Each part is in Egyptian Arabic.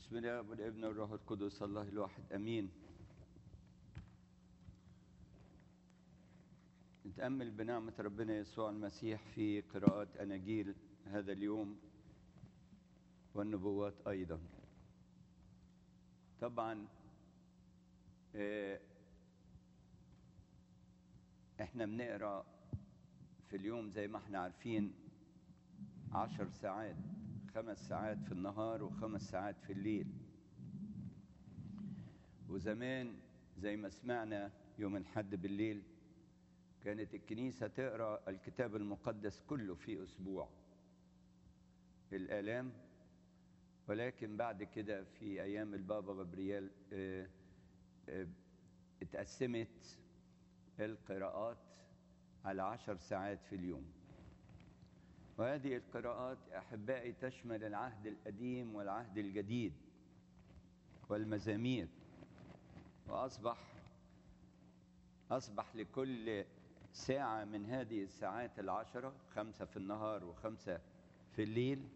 بسم الله والابن والروح القدس الله الواحد امين نتامل بنعمه ربنا يسوع المسيح في قراءه اناجيل هذا اليوم والنبوات ايضا طبعا آه، احنا بنقرا في اليوم زي ما احنا عارفين عشر ساعات خمس ساعات في النهار وخمس ساعات في الليل وزمان زي ما سمعنا يوم الحد بالليل كانت الكنيسة تقرأ الكتاب المقدس كله في أسبوع الآلام ولكن بعد كده في أيام البابا غبريال آه، آه، اتقسمت القراءات على عشر ساعات في اليوم وهذه القراءات احبائي تشمل العهد القديم والعهد الجديد والمزامير واصبح اصبح لكل ساعه من هذه الساعات العشره خمسه في النهار وخمسه في الليل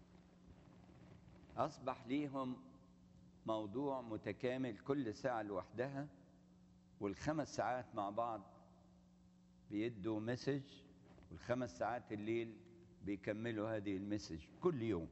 اصبح ليهم موضوع متكامل كل ساعه لوحدها والخمس ساعات مع بعض بيدوا مسج والخمس ساعات الليل بيكملوا هذه المسج كل يوم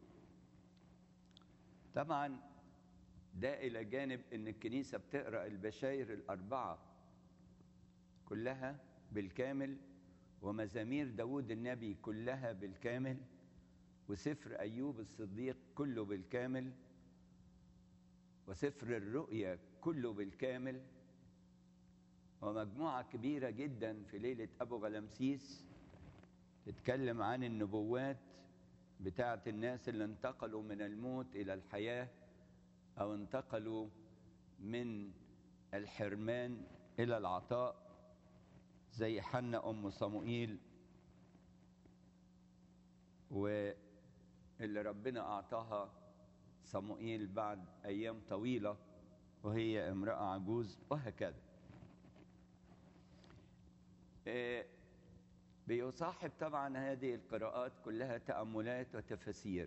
طبعا ده الى جانب ان الكنيسه بتقرا البشاير الاربعه كلها بالكامل ومزامير داود النبي كلها بالكامل وسفر ايوب الصديق كله بالكامل وسفر الرؤيا كله بالكامل ومجموعه كبيره جدا في ليله ابو غلمسيس تتكلم عن النبوات بتاعت الناس اللي انتقلوا من الموت إلى الحياة أو انتقلوا من الحرمان إلى العطاء زي حنا أم صموئيل واللي ربنا أعطاها صموئيل بعد أيام طويلة وهي امرأة عجوز وهكذا إيه بيصاحب طبعا هذه القراءات كلها تأملات وتفاسير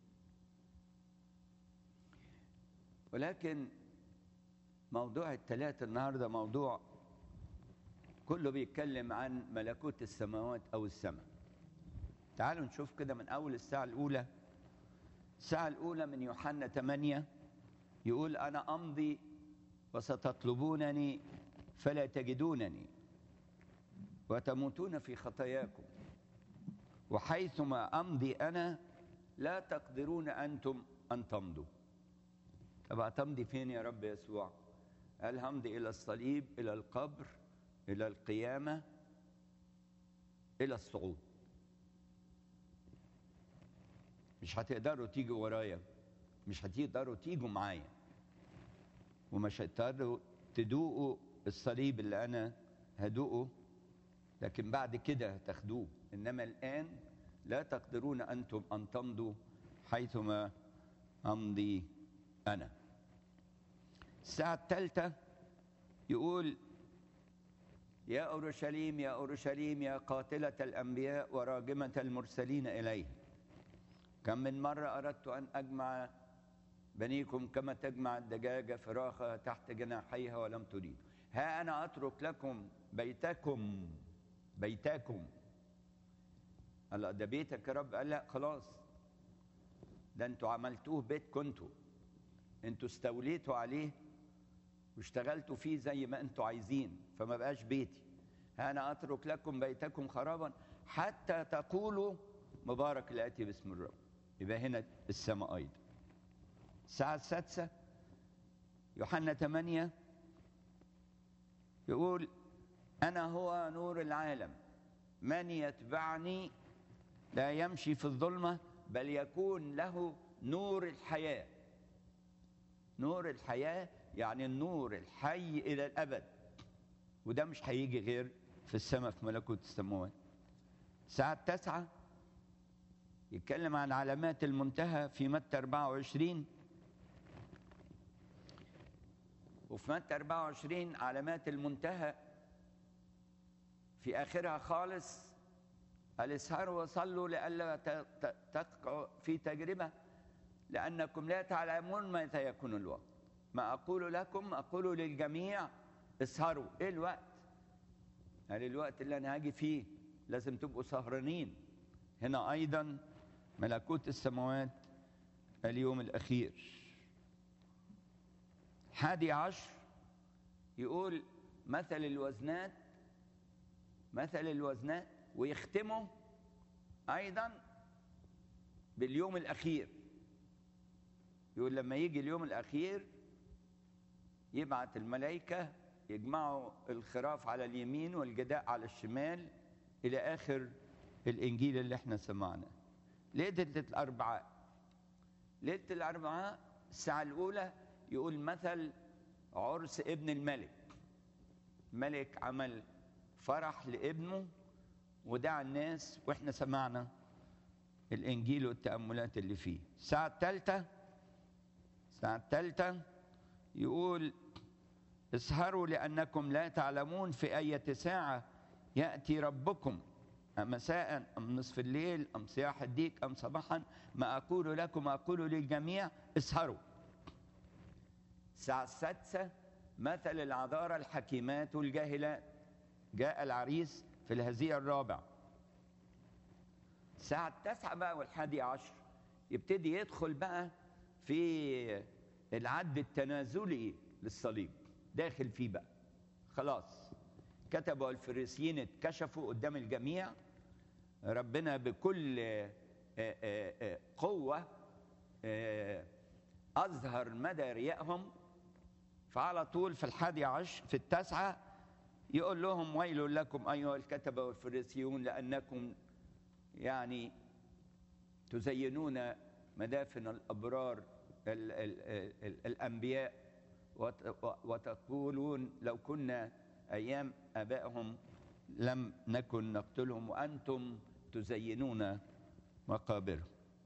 ولكن موضوع الثلاث النهارده موضوع كله بيتكلم عن ملكوت السماوات أو السماء تعالوا نشوف كده من أول الساعة الأولى الساعة الأولى من يوحنا 8 يقول أنا أمضي وستطلبونني فلا تجدونني وتموتون في خطاياكم وحيثما امضي انا لا تقدرون انتم ان تمضوا طب تمضي فين يا رب يسوع قال همضي الى الصليب الى القبر الى القيامه الى الصعود مش هتقدروا تيجوا ورايا مش هتقدروا تيجوا معايا ومش هتقدروا تدوقوا الصليب اللي انا هدوقه لكن بعد كده تاخدوه انما الان لا تقدرون انتم ان تمضوا حيثما امضي انا الساعه الثالثه يقول يا اورشليم يا اورشليم يا قاتله الانبياء وراجمه المرسلين اليه كم من مره اردت ان اجمع بنيكم كما تجمع الدجاجه فراخها تحت جناحيها ولم تريد ها انا اترك لكم بيتكم بيتكم هلا ده بيتك يا رب قال لا خلاص ده انتوا عملتوه بيت كنتوا انتوا استوليتوا عليه واشتغلتوا فيه زي ما انتوا عايزين فما بقاش بيتي انا اترك لكم بيتكم خرابا حتى تقولوا مبارك الاتي باسم الرب يبقى هنا السماء ايضا الساعه السادسه يوحنا 8 يقول أنا هو نور العالم من يتبعني لا يمشي في الظلمة بل يكون له نور الحياة نور الحياة يعني النور الحي إلى الأبد وده مش هيجي غير في السماء في ملكوت السماوات الساعة التاسعة يتكلم عن علامات المنتهى في متى 24 وفي متى 24 علامات المنتهى في آخرها خالص قال اسهروا وصلوا لئلا تقعوا في تجربة لأنكم لا تعلمون متى يكون الوقت ما أقول لكم أقول للجميع اسهروا إيه الوقت؟ قال الوقت اللي أنا هاجي فيه لازم تبقوا سهرانين هنا أيضا ملكوت السماوات اليوم الأخير حادي عشر يقول مثل الوزنات مثل الوزنات ويختموا أيضا باليوم الأخير يقول لما يجي اليوم الأخير يبعت الملائكة يجمعوا الخراف على اليمين والجداء على الشمال إلى آخر الإنجيل اللي احنا سمعناه ليلة الأربعاء ليلة الأربعاء الساعة الأولى يقول مثل عرس ابن الملك ملك عمل فرح لابنه ودعا الناس واحنا سمعنا الانجيل والتاملات اللي فيه الساعه الثالثه الساعه الثالثه يقول اسهروا لانكم لا تعلمون في اية ساعه ياتي ربكم مساء ام نصف الليل ام صياح الديك ام صباحا ما اقول لكم اقول للجميع اسهروا الساعه السادسه مثل العذارى الحكيمات والجاهلات جاء العريس في الهزيع الرابع الساعة التاسعة بقى والحادي عشر يبتدي يدخل بقى في العد التنازلي للصليب داخل فيه بقى خلاص كتبوا الفريسيين اتكشفوا قدام الجميع ربنا بكل قوة أظهر مدى ريائهم فعلى طول في الحادي عشر في التاسعة يقول لهم ويل لكم أيها الكتبة والفريسيون لأنكم يعني تزينون مدافن الأبرار ال ال ال الأنبياء وتقولون لو كنا أيام آبائهم لم نكن نقتلهم وأنتم تزينون مقابرهم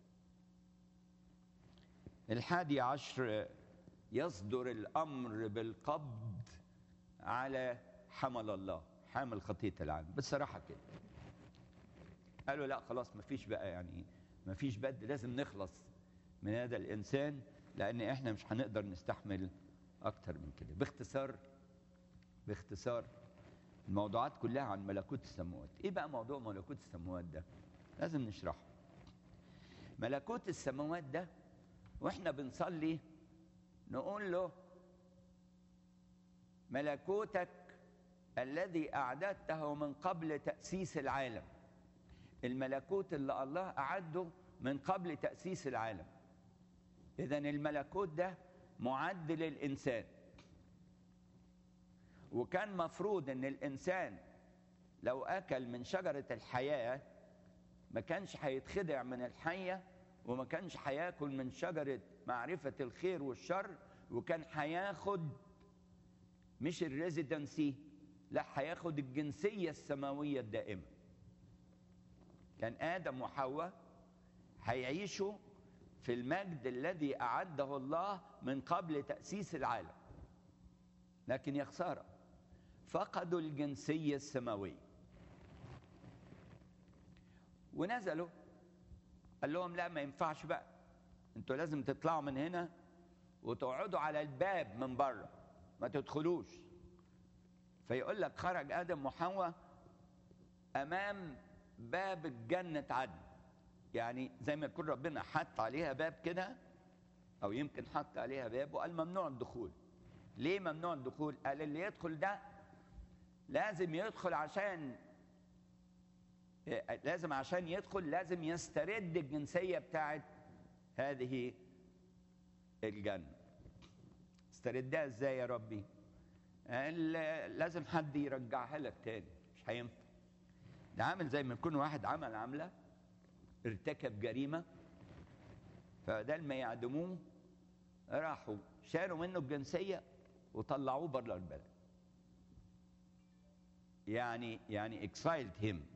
الحادي عشر يصدر الأمر بالقبض على حمل الله حامل خطية العالم بصراحة كده قالوا لا خلاص مفيش بقى يعني مفيش بد لازم نخلص من هذا الإنسان لأن إحنا مش هنقدر نستحمل أكتر من كده باختصار باختصار الموضوعات كلها عن ملكوت السماوات إيه بقى موضوع ملكوت السماوات ده لازم نشرحه ملكوت السماوات ده وإحنا بنصلي نقول له ملكوتك الذي أعددته من قبل تأسيس العالم الملكوت اللي الله أعده من قبل تأسيس العالم إذا الملكوت ده معد للإنسان وكان مفروض أن الإنسان لو أكل من شجرة الحياة ما كانش هيتخدع من الحية وما كانش هياكل من شجرة معرفة الخير والشر وكان هياخد مش الريزيدنسي لا هياخد الجنسية السماوية الدائمة كان آدم وحواء هيعيشوا في المجد الذي أعده الله من قبل تأسيس العالم لكن يا خسارة فقدوا الجنسية السماوية ونزلوا قال لهم لا ما ينفعش بقى انتوا لازم تطلعوا من هنا وتقعدوا على الباب من بره ما تدخلوش فيقول لك خرج ادم وحواء امام باب الجنة عدن يعني زي ما يكون ربنا حط عليها باب كده او يمكن حط عليها باب وقال ممنوع الدخول ليه ممنوع الدخول قال اللي يدخل ده لازم يدخل عشان لازم عشان يدخل لازم يسترد الجنسية بتاعت هذه الجنة استردها ازاي يا ربي قال لازم حد يرجعها لك تاني مش هينفع ده عامل زي ما يكون واحد عمل عملة ارتكب جريمة فبدل ما يعدموه راحوا شالوا منه الجنسية وطلعوه بره البلد يعني يعني اكسايلد هيم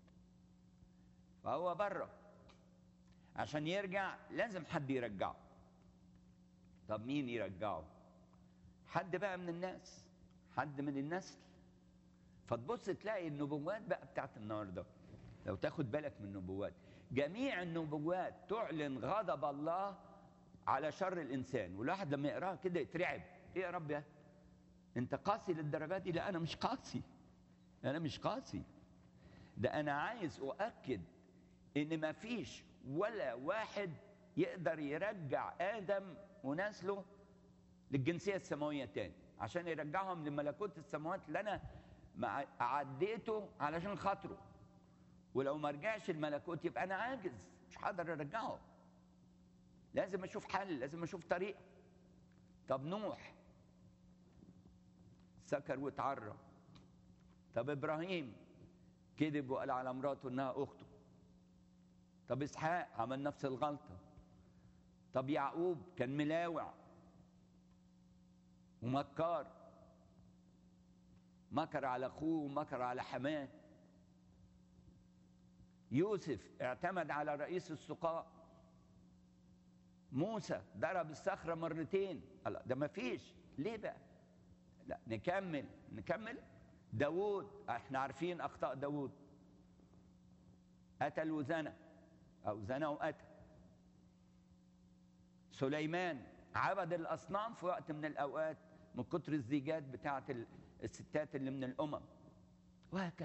فهو بره عشان يرجع لازم حد يرجعه طب مين يرجعه حد بقى من الناس حد من النسل فتبص تلاقي النبوات بقى بتاعت النهارده لو تاخد بالك من النبوات جميع النبوات تعلن غضب الله على شر الانسان والواحد لما يقراها كده يترعب ايه يا رب يا انت قاسي للدرجه دي لا انا مش قاسي انا مش قاسي ده انا عايز اؤكد ان ما فيش ولا واحد يقدر يرجع ادم ونسله للجنسيه السماويه تاني عشان يرجعهم لملكوت السماوات اللي انا مع- عديته علشان خاطره ولو ما رجعش الملكوت يبقى انا عاجز مش هقدر ارجعه لازم اشوف حل لازم اشوف طريقه طب نوح سكر واتعرى طب ابراهيم كذب وقال على مراته انها اخته طب اسحاق عمل نفس الغلطه طب يعقوب كان ملاوع ومكار مكر على اخوه ومكر على حماه يوسف اعتمد على رئيس السقاء موسى ضرب الصخره مرتين الله ده ما فيش ليه بقى لا نكمل نكمل داوود احنا عارفين اخطاء داوود قتل وزنى او زنى وقتل سليمان عبد الاصنام في وقت من الاوقات من كتر الزيجات بتاعه ال- الستات اللي من الامم وهكذا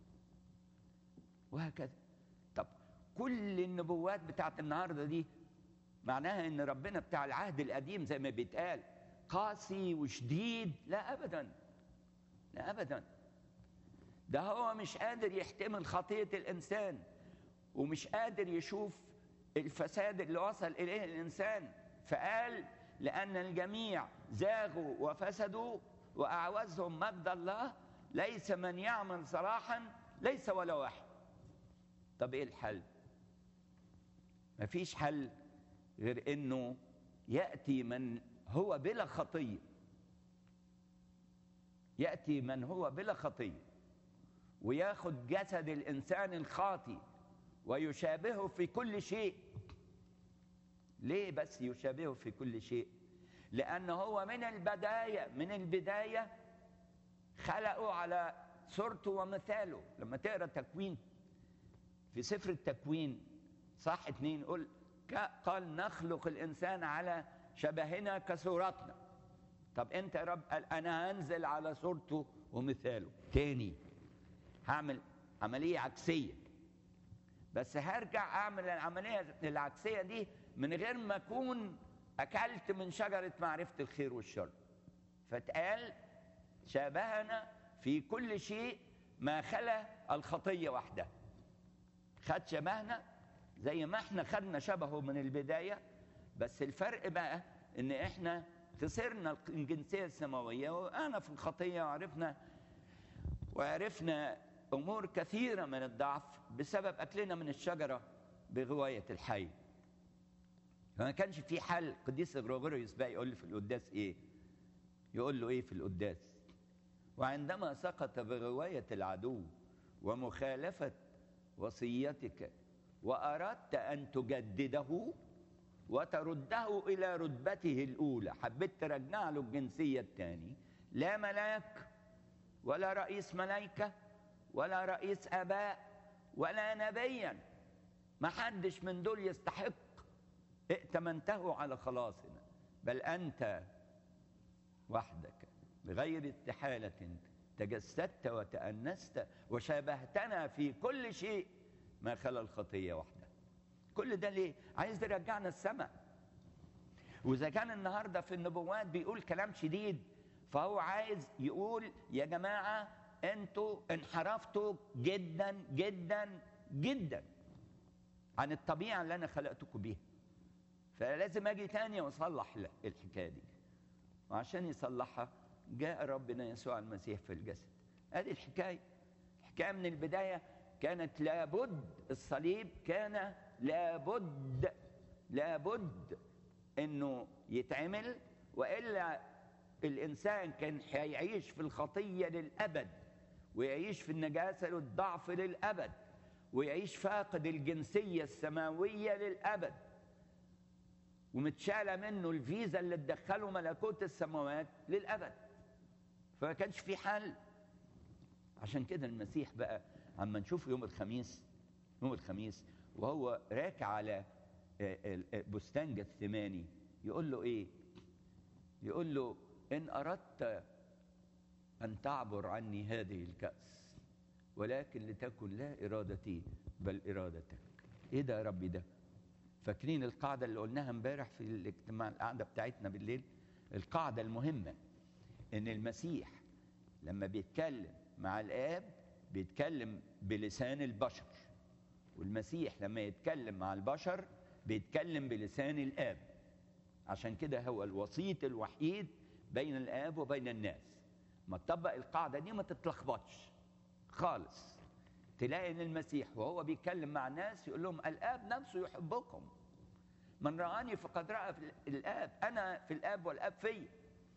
وهكذا طب كل النبوات بتاعت النهارده دي معناها ان ربنا بتاع العهد القديم زي ما بيتقال قاسي وشديد لا ابدا لا ابدا ده هو مش قادر يحتمل خطيه الانسان ومش قادر يشوف الفساد اللي وصل اليه الانسان فقال لان الجميع زاغوا وفسدوا واعوزهم مجد الله ليس من يعمل صلاحا ليس ولا واحد طب ايه الحل مفيش حل غير انه ياتي من هو بلا خطيه ياتي من هو بلا خطيه وياخد جسد الانسان الخاطي ويشابهه في كل شيء ليه بس يشابهه في كل شيء لأنه هو من البداية من البداية خلقه على صورته ومثاله لما تقرا تكوين في سفر التكوين صح اتنين قل ك- قال نخلق الإنسان على شبهنا كصورتنا طب انت يا رب قال انا هنزل على صورته ومثاله تاني هعمل عملية عكسية بس هرجع اعمل العمليه العكسيه دي من غير ما اكون اكلت من شجره معرفه الخير والشر فتقال شابهنا في كل شيء ما خلا الخطيه وحدها خد شبهنا زي ما احنا خدنا شبهه من البدايه بس الفرق بقى ان احنا خسرنا الجنسيه السماويه وقعنا في الخطيه وعرفنا وعرفنا امور كثيره من الضعف بسبب اكلنا من الشجره بغوايه الحي فما كانش في حل قديس غريغوريوس بقى يقول لي في القداس ايه يقول له ايه في القداس وعندما سقط بغوايه العدو ومخالفه وصيتك واردت ان تجدده وترده الى رتبته الاولى حبيت ترجع له الجنسيه الثاني لا ملاك ولا رئيس ملائكه ولا رئيس اباء ولا نبيا ما حدش من دول يستحق ائتمنته على خلاصنا بل انت وحدك بغير استحاله تجسدت وتانست وشابهتنا في كل شيء ما خلا الخطيه وحدها كل ده ليه عايز يرجعنا السماء واذا كان النهارده في النبوات بيقول كلام شديد فهو عايز يقول يا جماعه انتوا انحرفتوا جدا جدا جدا عن الطبيعه اللي انا خلقتكم بيها فلازم اجي تاني واصلح ل- الحكايه دي وعشان يصلحها جاء ربنا يسوع المسيح في الجسد ادي الحكايه الحكايه من البدايه كانت لابد الصليب كان لابد لابد انه يتعمل والا الانسان كان هيعيش في الخطيه للابد ويعيش في النجاسه والضعف للابد ويعيش فاقد الجنسيه السماويه للابد ومتشالة منه الفيزا اللي تدخله ملكوت السماوات للأبد فما كانش في حل عشان كده المسيح بقى عما نشوف يوم الخميس يوم الخميس وهو راكع على آه، آه، آه، بستان جثماني يقول له ايه يقول له ان اردت ان تعبر عني هذه الكاس ولكن لتكن لا ارادتي بل ارادتك ايه ده يا ربي ده فاكرين القاعده اللي قلناها امبارح في الاجتماع القعده بتاعتنا بالليل القاعده المهمه ان المسيح لما بيتكلم مع الاب بيتكلم بلسان البشر والمسيح لما يتكلم مع البشر بيتكلم بلسان الاب عشان كده هو الوسيط الوحيد بين الاب وبين الناس ما تطبق القاعده دي ما تتلخبطش خالص تلاقي ان المسيح وهو بيتكلم مع الناس يقول لهم الاب نفسه يحبكم من رآني فقد رأى في الآب أنا في الآب والآب فيا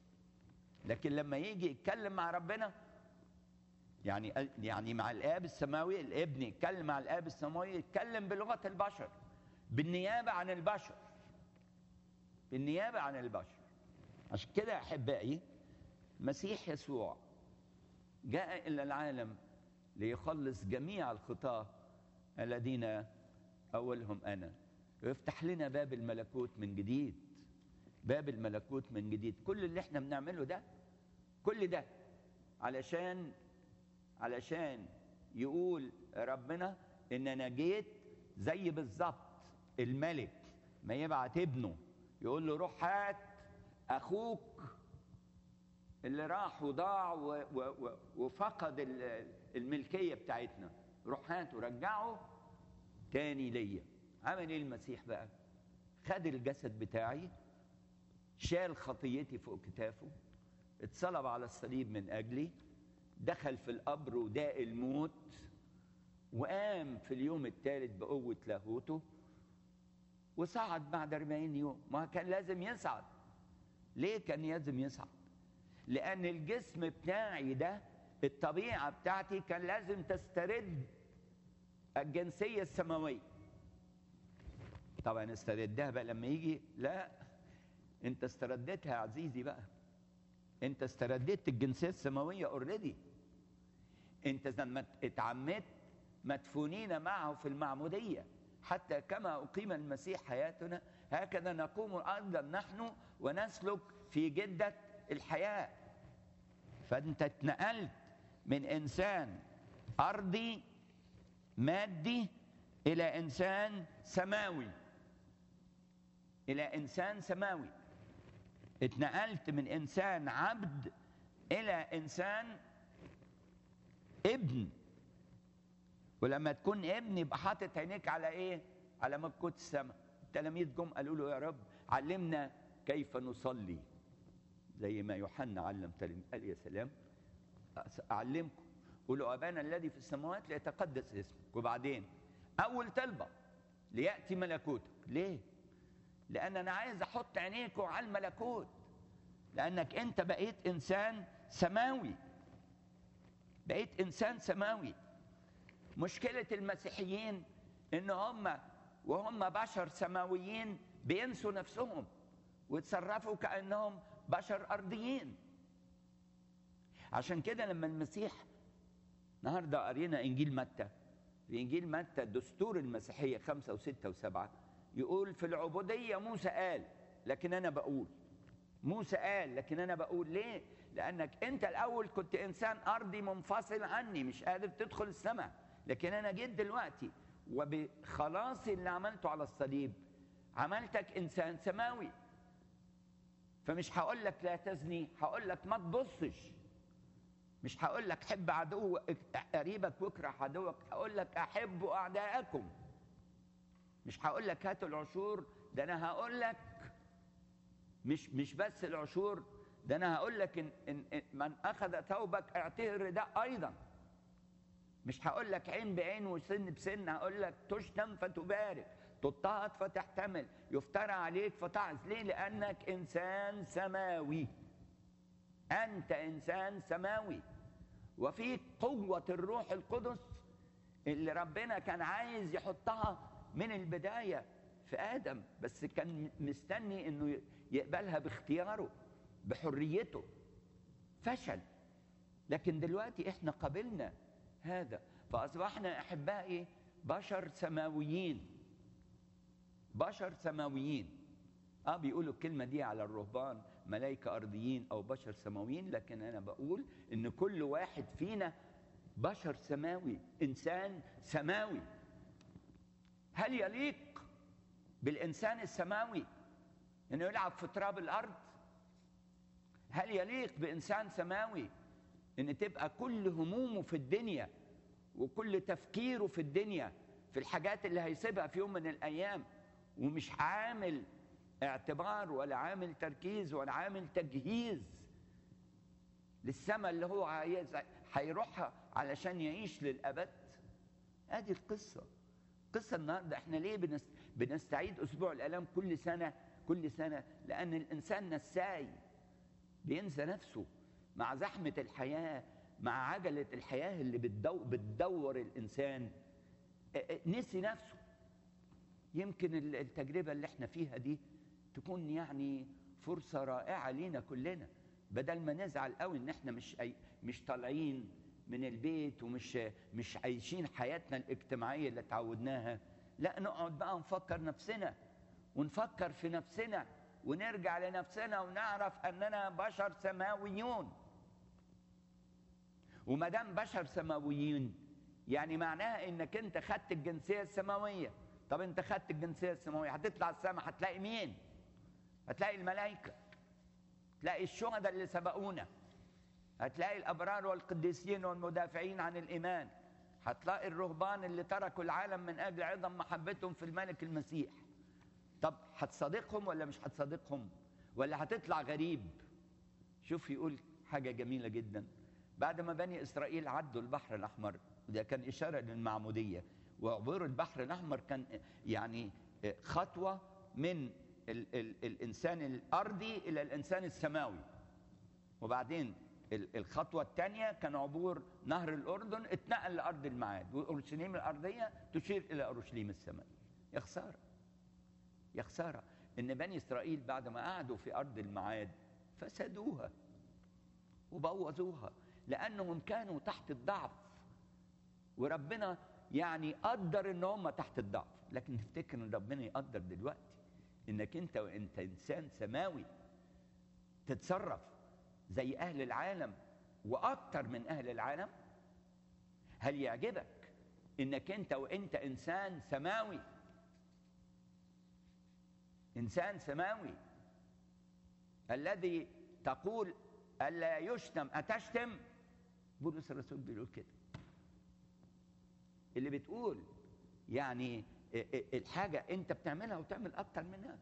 لكن لما يجي يتكلم مع ربنا يعني يعني مع الآب السماوي الابن يتكلم مع الآب السماوي يتكلم بلغة البشر بالنيابة عن البشر بالنيابة عن البشر عشان كده أحبائي مسيح يسوع جاء إلى العالم ليخلص جميع الخطاة الذين أولهم أنا ويفتح لنا باب الملكوت من جديد باب الملكوت من جديد كل اللي احنا بنعمله ده كل ده علشان علشان يقول ربنا ان انا جيت زي بالظبط الملك ما يبعت ابنه يقول له روح هات اخوك اللي راح وضاع و و وفقد الملكيه بتاعتنا روح هات ورجعه تاني ليا عمل ايه المسيح بقى خد الجسد بتاعي شال خطيتي فوق كتافه اتصلب على الصليب من اجلي دخل في القبر وداق الموت وقام في اليوم الثالث بقوة لاهوته وصعد بعد 40 يوم ما كان لازم يصعد ليه كان لازم يصعد لأن الجسم بتاعي ده الطبيعة بتاعتي كان لازم تسترد الجنسية السماوية طبعا استردها بقى لما يجي لا انت استردتها يا عزيزي بقى انت استرديت الجنسيه السماويه اوريدي انت لما اتعمدت مدفونين معه في المعموديه حتى كما اقيم المسيح حياتنا هكذا نقوم ايضا نحن ونسلك في جده الحياه فانت اتنقلت من انسان ارضي مادي الى انسان سماوي الى انسان سماوي اتنقلت من انسان عبد الى انسان ابن ولما تكون ابن يبقى حاطط عينيك على ايه على ملكوت السماء التلاميذ جم قالوا له يا رب علمنا كيف نصلي زي ما يوحنا علم تلاميذ قال يا سلام اعلمكم قولوا ابانا الذي في السماوات ليتقدس اسمك وبعدين اول طلبه لياتي ملكوتك ليه لان انا عايز احط عينيكم على الملكوت لانك انت بقيت انسان سماوي بقيت انسان سماوي مشكله المسيحيين ان هم وهم بشر سماويين بينسوا نفسهم ويتصرفوا كانهم بشر ارضيين عشان كده لما المسيح النهارده قرينا انجيل متى في انجيل متى دستور المسيحيه خمسه وسته وسبعه يقول في العبوديه موسى قال لكن انا بقول موسى قال لكن انا بقول ليه لانك انت الاول كنت انسان ارضي منفصل عني مش قادر تدخل السماء لكن انا جيت دلوقتي وبخلاصي اللي عملته على الصليب عملتك انسان سماوي فمش هقول لك لا تزني هقول لك ما تبصش مش هقول لك حب عدو قريبك واكره عدوك هقول لك احبوا اعداءكم مش هقول لك هاتوا العشور ده انا هقول لك مش مش بس العشور ده انا هقول لك إن, إن, إن من اخذ ثوبك اعطيه الرداء ايضا مش هقول لك عين بعين وسن بسن هقول لك تشتم فتبارك تضطهد فتحتمل يفترى عليك فتعز ليه لانك انسان سماوي انت انسان سماوي وفيك قوه الروح القدس اللي ربنا كان عايز يحطها من البدايه في ادم بس كان مستني انه يقبلها باختياره بحريته فشل لكن دلوقتي احنا قبلنا هذا فاصبحنا احبائي بشر سماويين بشر سماويين اه بيقولوا الكلمه دي على الرهبان ملائكه ارضيين او بشر سماويين لكن انا بقول ان كل واحد فينا بشر سماوي انسان سماوي هل يليق بالانسان السماوي انه يلعب في تراب الارض هل يليق بانسان سماوي ان تبقى كل همومه في الدنيا وكل تفكيره في الدنيا في الحاجات اللي هيسيبها في يوم من الايام ومش عامل اعتبار ولا عامل تركيز ولا عامل تجهيز للسماء اللي هو عايز هيروحها علشان يعيش للابد ادي القصه قصه النهارده احنا ليه بنست... بنستعيد اسبوع الالام كل سنه كل سنه لان الانسان نساي بينسى نفسه مع زحمه الحياه مع عجله الحياه اللي بتدو... بتدور الانسان نسي نفسه يمكن التجربه اللي احنا فيها دي تكون يعني فرصه رائعه لينا كلنا بدل ما نزعل قوي ان احنا مش أي مش طالعين من البيت ومش مش عايشين حياتنا الاجتماعيه اللي اتعودناها لا نقعد بقى نفكر نفسنا ونفكر في نفسنا ونرجع لنفسنا ونعرف اننا بشر سماويون وما دام بشر سماويين يعني معناها انك انت خدت الجنسيه السماويه طب انت خدت الجنسيه السماويه هتطلع السماء هتلاقي مين هتلاقي الملائكه تلاقي الشهداء اللي سبقونا هتلاقي الابرار والقديسين والمدافعين عن الايمان هتلاقي الرهبان اللي تركوا العالم من اجل عظم محبتهم في الملك المسيح طب هتصادقهم ولا مش هتصادقهم ولا هتطلع غريب شوف يقول حاجه جميله جدا بعد ما بني اسرائيل عدوا البحر الاحمر وده كان اشاره للمعموديه وعبور البحر الاحمر كان يعني خطوه من ال ال الانسان الارضي الى الانسان السماوي وبعدين الخطوه الثانيه كان عبور نهر الاردن اتنقل لارض الميعاد واورشليم الارضيه تشير الى اورشليم السماوي يا خساره يا خساره ان بني اسرائيل بعد ما قعدوا في ارض الميعاد فسدوها وبوظوها لانهم كانوا تحت الضعف وربنا يعني قدر ان هم تحت الضعف لكن تفتكر ان ربنا يقدر دلوقتي انك انت وانت انسان سماوي تتصرف زي اهل العالم واكتر من اهل العالم هل يعجبك انك انت وانت انسان سماوي انسان سماوي الذي تقول الا يشتم اتشتم بولس الرسول بيقول كده اللي بتقول يعني الحاجة أنت بتعملها وتعمل أكتر منها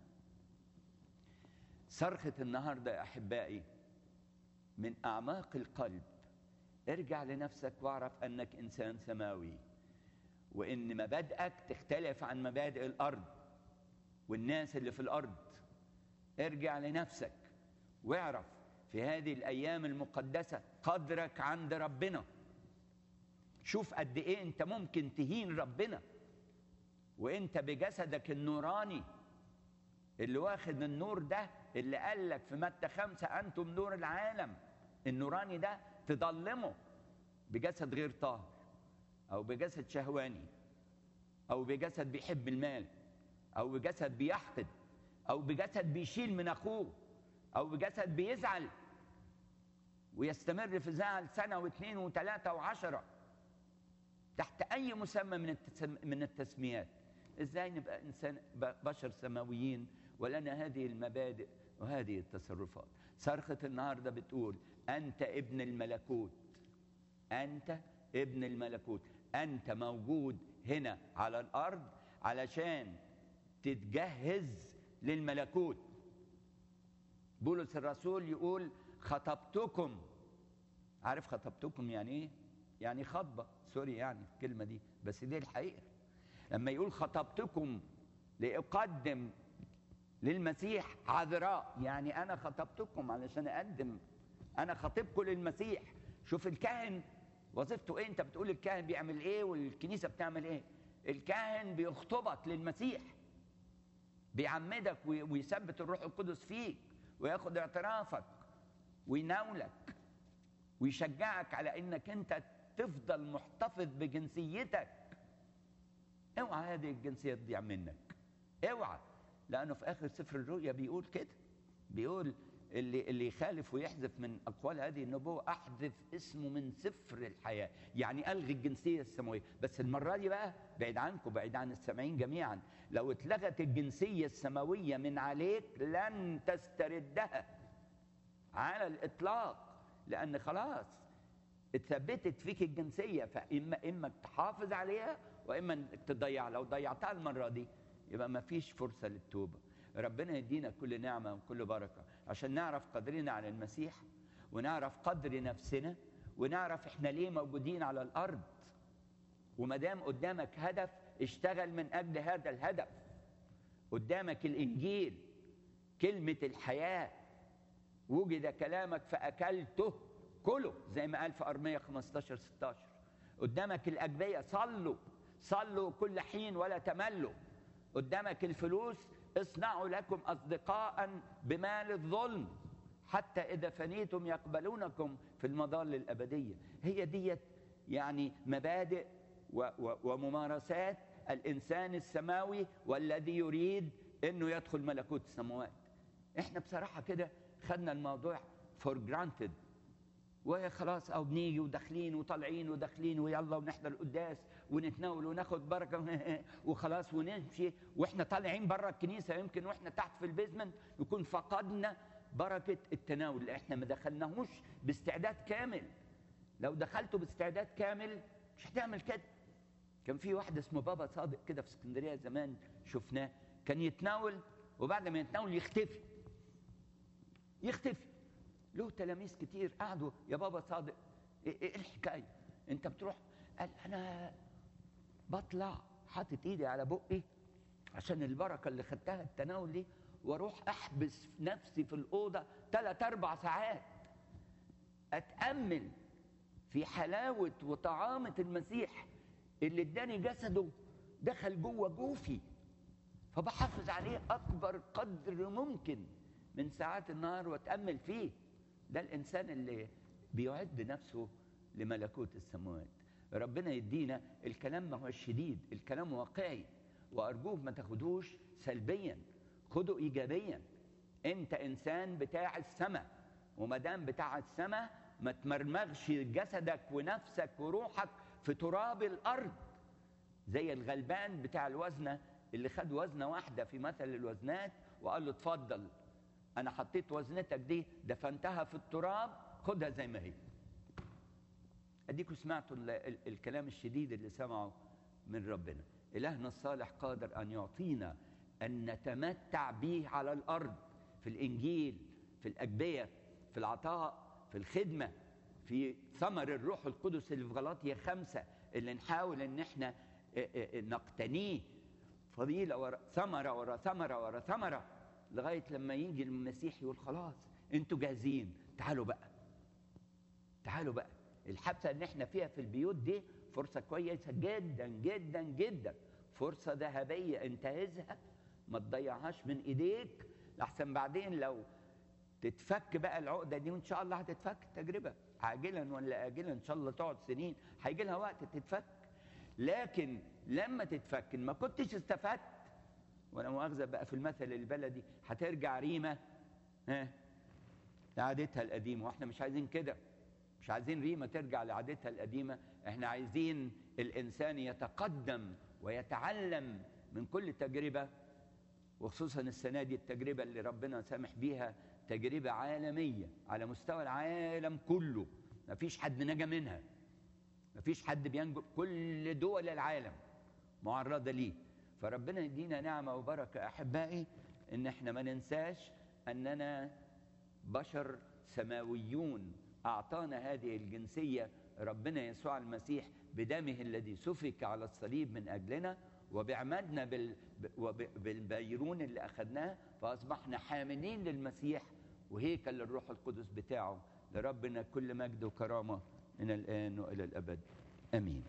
صرخة النهاردة يا أحبائي من أعماق القلب ارجع لنفسك واعرف أنك إنسان سماوي وإن مبادئك تختلف عن مبادئ الأرض والناس اللي في الأرض ارجع لنفسك واعرف في هذه الأيام المقدسة قدرك عند ربنا شوف قد إيه أنت ممكن تهين ربنا وانت بجسدك النوراني اللي واخد النور ده اللي قال لك في متى خمسة أنتم نور العالم النوراني ده تضلمه بجسد غير طاهر أو بجسد شهواني أو بجسد بيحب المال أو بجسد بيحقد أو بجسد بيشيل من أخوه أو بجسد بيزعل ويستمر في زعل سنة واثنين وثلاثة وعشرة تحت أي مسمى من التسم... من التسميات ازاي نبقى انسان بشر سماويين ولنا هذه المبادئ وهذه التصرفات صرخة النهاردة بتقول أنت ابن الملكوت أنت ابن الملكوت أنت موجود هنا على الأرض علشان تتجهز للملكوت بولس الرسول يقول خطبتكم عارف خطبتكم يعني ايه يعني خطبه سوري يعني الكلمه دي بس دي الحقيقه لما يقول خطبتكم لاقدم للمسيح عذراء يعني انا خطبتكم علشان اقدم انا خطيبكم للمسيح شوف الكاهن وظيفته ايه انت بتقول الكاهن بيعمل ايه والكنيسه بتعمل ايه الكاهن بيخطبك للمسيح بيعمدك ويثبت الروح القدس فيك وياخد اعترافك ويناولك ويشجعك على انك انت تفضل محتفظ بجنسيتك اوعى هذه الجنسيه تضيع منك اوعى لانه في اخر سفر الرؤيا بيقول كده بيقول اللي اللي يخالف ويحذف من اقوال هذه النبوه احذف اسمه من سفر الحياه يعني الغي الجنسيه السماويه بس المره دي بقى بعيد عنكم بعيد عن السامعين جميعا لو اتلغت الجنسيه السماويه من عليك لن تستردها على الاطلاق لان خلاص اتثبتت فيك الجنسيه فاما اما تحافظ عليها واما انك تضيعها لو ضيعتها المره دي يبقى ما فيش فرصه للتوبه ربنا يدينا كل نعمه وكل بركه عشان نعرف قدرنا على المسيح ونعرف قدر نفسنا ونعرف احنا ليه موجودين على الارض وما دام قدامك هدف اشتغل من اجل هذا الهدف قدامك الانجيل كلمه الحياه وجد كلامك فاكلته كله زي ما قال في ارميه 15 16 قدامك الاجبيه صلوا صلوا كل حين ولا تملوا قدامك الفلوس اصنعوا لكم اصدقاء بمال الظلم حتى اذا فنيتم يقبلونكم في المظال الابديه هي ديت يعني مبادئ و و وممارسات الانسان السماوي والذي يريد انه يدخل ملكوت السماوات احنا بصراحه كده خدنا الموضوع فور جرانتد وخلاص او بنيجي وداخلين وطالعين وداخلين ويلا ونحضر القداس ونتناول وناخد بركه وخلاص ونمشي واحنا طالعين بره الكنيسه يمكن واحنا تحت في البيزمنت نكون فقدنا بركه التناول احنا ما دخلناهوش باستعداد كامل لو دخلته باستعداد كامل مش هتعمل كده كان في واحد اسمه بابا صادق كده في اسكندريه زمان شفناه كان يتناول وبعد ما يتناول يختفي يختفي له تلاميذ كتير قعدوا يا بابا صادق ايه, إيه الحكايه انت بتروح قال انا بطلع حاطط ايدي على بقي عشان البركه اللي خدتها التناول دي واروح احبس نفسي في الاوضه ثلاث اربع ساعات اتامل في حلاوه وطعامه المسيح اللي اداني جسده دخل جوه جوفي فبحافظ عليه اكبر قدر ممكن من ساعات النهار واتامل فيه ده الانسان اللي بيعد نفسه لملكوت السماوات ربنا يدينا الكلام ما هو شديد الكلام واقعي وارجوك ما تاخدوش سلبيا خده ايجابيا انت انسان بتاع السماء وما دام بتاع السماء ما تمرمغش جسدك ونفسك وروحك في تراب الارض زي الغلبان بتاع الوزنه اللي خد وزنه واحده في مثل الوزنات وقال له اتفضل انا حطيت وزنتك دي دفنتها في التراب خدها زي ما هي اديكم سمعتوا الكلام الشديد اللي سمعه من ربنا الهنا الصالح قادر ان يعطينا ان نتمتع به على الارض في الانجيل في الاجبيه في العطاء في الخدمه في ثمر الروح القدس اللي في غلاطيا خمسه اللي نحاول ان احنا نقتنيه فضيله ورا ثمره ورا ثمره ورا ثمره لغايه لما يجي المسيح يقول خلاص انتوا جاهزين تعالوا بقى تعالوا بقى الحبسه اللي احنا فيها في البيوت دي فرصه كويسه جدا جدا جدا فرصه ذهبيه انتهزها ما تضيعهاش من ايديك لحسن بعدين لو تتفك بقى العقده دي وان شاء الله هتتفك التجربه عاجلا ولا اجلا ان شاء الله تقعد سنين هيجي لها وقت تتفك لكن لما تتفك ما كنتش استفدت وانا مؤاخذه بقى في المثل البلدي هترجع ريمه ها لعادتها القديمه واحنا مش عايزين كده مش عايزين ريمه ترجع لعادتها القديمه احنا عايزين الانسان يتقدم ويتعلم من كل تجربه وخصوصا السنه دي التجربه اللي ربنا سامح بيها تجربه عالميه على مستوى العالم كله ما فيش حد نجا منها ما فيش حد بينجو كل دول العالم معرضه ليه فربنا يدينا نعمه وبركه احبائي ان احنا ما ننساش اننا بشر سماويون اعطانا هذه الجنسيه ربنا يسوع المسيح بدمه الذي سفك على الصليب من اجلنا وبعمدنا بال... بالبيرون اللي اخذناه فاصبحنا حاملين للمسيح وهيكل للروح القدس بتاعه لربنا كل مجد وكرامه من الان والى الابد امين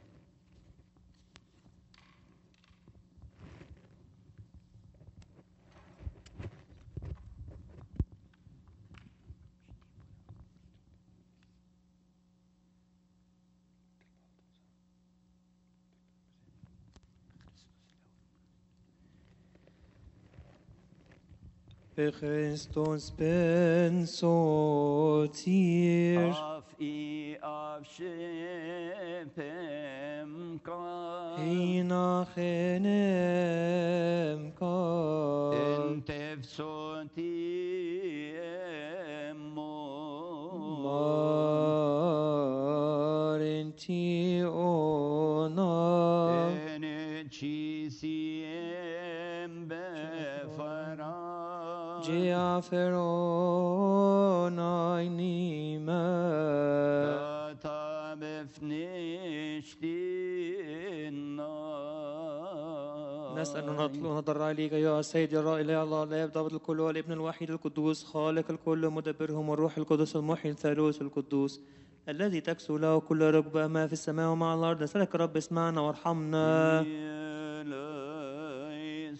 Christus ben so tier. Af i av shepem ka Hinach enem ka. En tefsoti emmo Marin ti ona. En cisiem befara Giaferona inima. Ta befnishtina نسأل ونطلب ونضرع إليك أيها السيد يا الرائي إله الله لا يبدأ الكل والابن الوحيد القدوس خالق الكل مدبرهم والروح القدس المحيي الثالوث القدوس الذي تكسو له كل ركبة ما في السماء وما على الأرض نسألك يا رب اسمعنا وارحمنا Yele